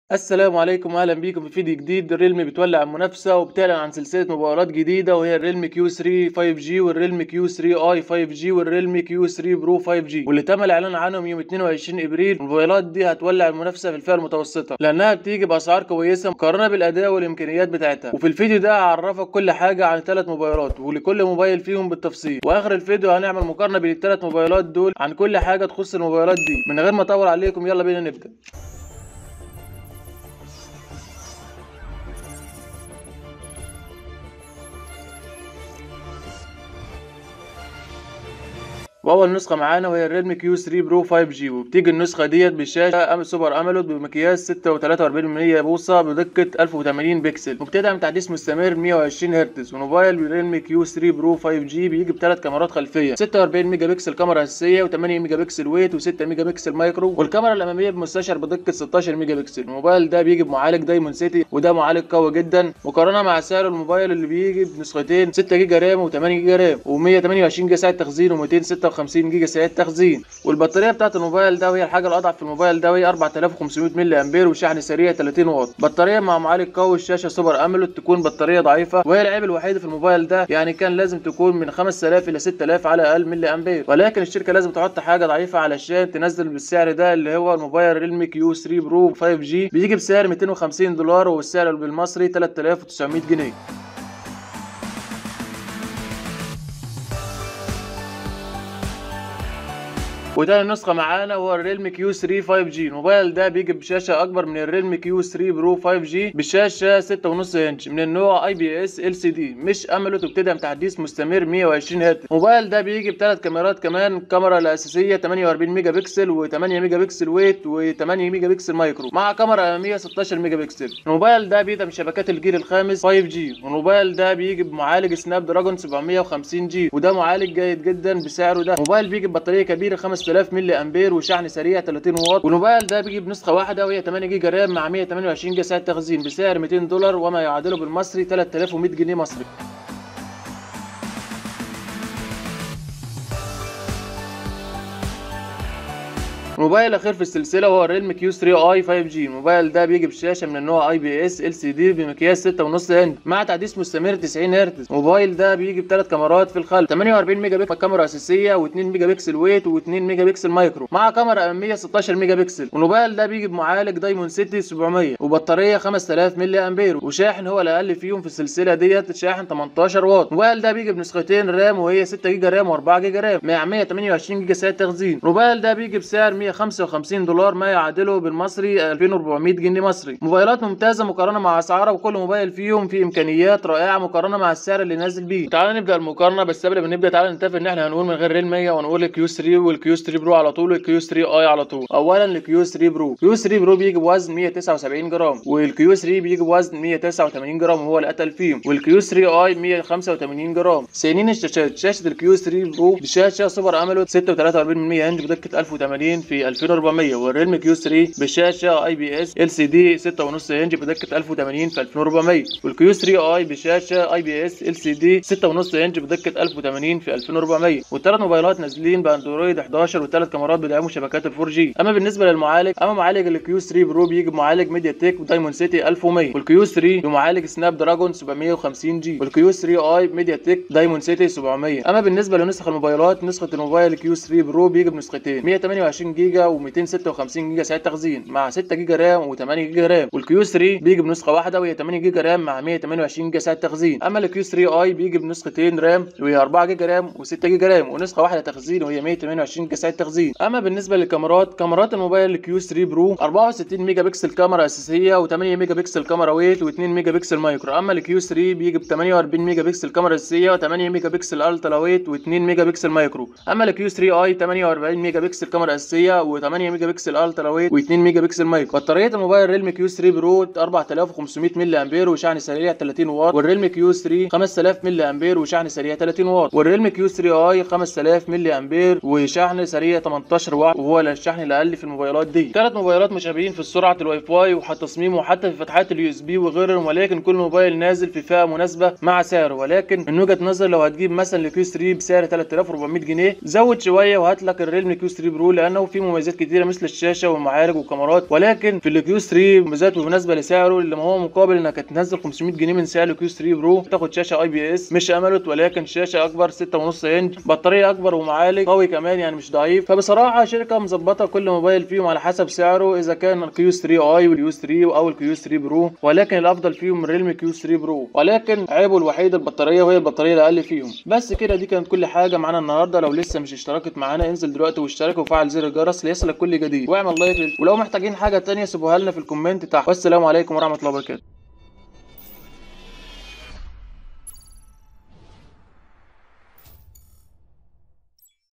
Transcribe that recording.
السلام عليكم واهلا بيكم في فيديو جديد ريلمي بتولع المنافسه وبتعلن عن سلسله موبايلات جديده وهي الريلمي كيو 3 5G والريلمي كيو 3 اي 5G والريلمي كيو 3 برو 5G واللي تم الاعلان عنهم يوم 22 ابريل الموبايلات دي هتولع المنافسه في الفئه المتوسطه لانها بتيجي باسعار كويسه مقارنه بالاداء والامكانيات بتاعتها وفي الفيديو ده هعرفك كل حاجه عن الثلاث موبايلات ولكل موبايل فيهم بالتفصيل واخر الفيديو هنعمل مقارنه بين الثلاث موبايلات دول عن كل حاجه تخص الموبايلات دي من غير ما اطول عليكم يلا بينا نبدا واول نسخه معانا وهي الريلمي كيو 3 برو 5 جي وبتيجي النسخه ديت بشاشه سوبر امولود بمقياس 6.43 بوصه بدقه 1080 بكسل وبتدعم تحديث مستمر 120 هرتز وموبايل ريلمي كيو 3 برو 5 جي بيجي بثلاث كاميرات خلفيه 46 ميجا بكسل كاميرا اساسيه و8 ميجا بكسل ويت و6 ميجا بكسل مايكرو والكاميرا الاماميه بمستشعر بدقه 16 ميجا بكسل الموبايل ده بيجي بمعالج دايموند سيتي وده معالج قوي جدا مقارنه مع سعر الموبايل اللي بيجي بنسختين 6 جيجا رام و8 جيجا رام و128 جيجا ساعه تخزين و256 50 جيجا ساعه تخزين والبطاريه بتاعت الموبايل ده وهي الحاجه الاضعف في الموبايل ده وهي 4500 ملي امبير وشحن سريع 30 واط بطاريه مع معالج قوي الشاشه سوبر امولود تكون بطاريه ضعيفه وهي العيب الوحيد في الموبايل ده يعني كان لازم تكون من 5000 الى 6000 على الاقل ملي امبير ولكن الشركه لازم تحط حاجه ضعيفه علشان تنزل بالسعر ده اللي هو الموبايل ريلمي كيو 3 برو 5 جي بيجي بسعر 250 دولار والسعر بالمصري 3900 جنيه وتاني نسخة معانا هو الريلمي كيو 3 5 جي الموبايل ده بيجي بشاشة أكبر من الريلمي كيو 3 برو 5 جي بشاشة 6.5 إنش من النوع اي بي اس ال سي دي مش أمولود وبتدعم تحديث مستمر 120 هرتز الموبايل ده بيجي بثلاث كاميرات كمان الكاميرا الأساسية 48 ميجا بكسل و8 ميجا بكسل ويت و8 ميجا بكسل مايكرو مع كاميرا أمامية 16 ميجا بكسل الموبايل ده بيدعم شبكات الجيل الخامس 5 جي والموبايل ده بيجي بمعالج سناب دراجون 750 جي وده معالج جيد جدا بسعره ده الموبايل بيجي ببطارية كبيرة 5000 ملي امبير وشحن سريع 30 واط والموبايل ده بيجي بنسخه واحده وهي 8 جيجا رام مع 128 جيجا ساعه تخزين بسعر 200 دولار وما يعادله بالمصري 3100 جنيه مصري الموبايل الاخير في السلسله هو الريلمي كيو 3 اي 5 جي الموبايل ده بيجي بشاشه من النوع اي بي اس ال سي دي بمقياس 6.5 انش مع تحديث مستمر 90 هرتز الموبايل ده بيجي بثلاث كاميرات في الخلف 48 ميجا بكسل كاميرا اساسيه و2 ميجا بكسل ويت و2 ميجا بكسل مايكرو مع كاميرا اماميه 16 ميجا بكسل والموبايل ده بيجي بمعالج دايموند سيتي 700 وبطاريه 5000 ملي امبير وشاحن هو الاقل فيهم في السلسله ديت شاحن 18 واط الموبايل ده بيجي بنسختين رام وهي 6 جيجا رام و4 جيجا رام مع 128 جيجا ساعه تخزين الموبايل ده بيجي بسعر 155 دولار ما يعادله بالمصري 2400 جنيه مصري موبايلات ممتازه مقارنه مع اسعارها وكل موبايل فيهم فيه امكانيات رائعه مقارنه مع السعر اللي نازل بيه تعالى نبدا المقارنه بس قبل ما نبدا تعالى نتفق ان احنا هنقول من غير ريل 100 ونقول الكيو 3 والكيو 3 برو على طول والكيو 3 اي على طول اولا الكيو 3 برو كيو 3 برو بيجي بوزن 179 جرام والكيو 3 بيجي بوزن 189 جرام وهو الاتقل فيهم والكيو 3 اي 185 جرام سنين الشاشات شاشه الكيو 3 برو بشاشه سوبر امولود 6.43 انش بدقه 1080 في 2400 والريلمي كيو 3 بشاشه اي بي اس ال سي دي 6.5 انش بدقه 1080 في 2400 والكيو 3 اي بشاشه اي بي اس ال سي دي 6.5 انش بدقه 1080 في 2400 والثلاث موبايلات نازلين باندرويد 11 والثلاث كاميرات بيدعموا شبكات ال 4 جي اما بالنسبه للمعالج اما معالج الكيو 3 برو بيجي بمعالج ميديا تك ودايموند سيتي 1100 والكيو 3 بمعالج سناب دراجون 750 جي والكيو 3 اي ميديا تك دايموند سيتي 700 اما بالنسبه لنسخ الموبايلات نسخه الموبايل كيو 3 برو بيجي بنسختين 128 جيجا و256 جيجا ساعه تخزين مع 6 جيجا رام و8 جيجا رام والكيو 3 بيجي بنسخه واحده وهي 8 جيجا رام مع 128 جيجا ساعه تخزين اما الكيو 3 اي بيجي بنسختين رام وهي 4 جيجا رام و6 جيجا رام ونسخه واحده تخزين وهي 128 جيجا ساعه تخزين اما بالنسبه للكاميرات كاميرات الموبايل الكيو 3 برو 64 ميجا بكسل كاميرا اساسيه و8 ميجا بكسل كاميرا ويت و2 ميجا بكسل مايكرو اما الكيو 3 بيجي ب 48 ميجا بكسل كاميرا اساسيه و8 ميجا بكسل الترا ويت و2 ميجا بكسل مايكرو اما الكيو 3 اي 48 ميجا بكسل كاميرا اساسيه و8 ميجا بكسل الترا ويت و2 ميجا بكسل مايكرو بطاريه الموبايل ريلمي كيو 3 برو 4500 ملي امبير وشحن سريع 30 واط والريلمي كيو 3 5000 ملي امبير وشحن سريع 30 واط والريلمي كيو 3 اي 5000 ملي امبير وشحن سريع 18 واط وهو الشحن الاقل في الموبايلات دي ثلاث موبايلات مشابهين في سرعه الواي فاي وحتى تصميم وحتى في فتحات اليو اس بي وغيرهم ولكن كل موبايل نازل في فئه مناسبه مع سعره ولكن من وجهه نظر لو هتجيب مثلا الكيو 3 بسعر 3400 جنيه زود شويه وهات لك الريلمي كيو 3 برو لانه في فيه مميزات كتيره مثل الشاشه والمعالج والكاميرات ولكن في الكيو 3 مميزات بالنسبه لسعره اللي ما هو مقابل انك هتنزل 500 جنيه من سعر الكيو 3 برو تاخد شاشه اي بي اس مش اموليد ولكن شاشه اكبر 6.5 انش بطاريه اكبر ومعالج قوي كمان يعني مش ضعيف فبصراحه شركه مظبطه كل موبايل فيهم على حسب سعره اذا كان الكيو 3 اي والكيو 3 او الكيو 3 برو ولكن الافضل فيهم ريلمي كيو 3 برو ولكن عيبه الوحيد البطاريه وهي البطاريه الاقل فيهم بس كده دي كانت كل حاجه معانا النهارده لو لسه مش اشتركت معانا انزل دلوقتي واشترك وفعل زر الجرس ليصلك كل جديد واعمل لايك لل- ولو محتاجين حاجه تانية سيبوها لنا في الكومنت تحت والسلام عليكم ورحمه الله وبركاته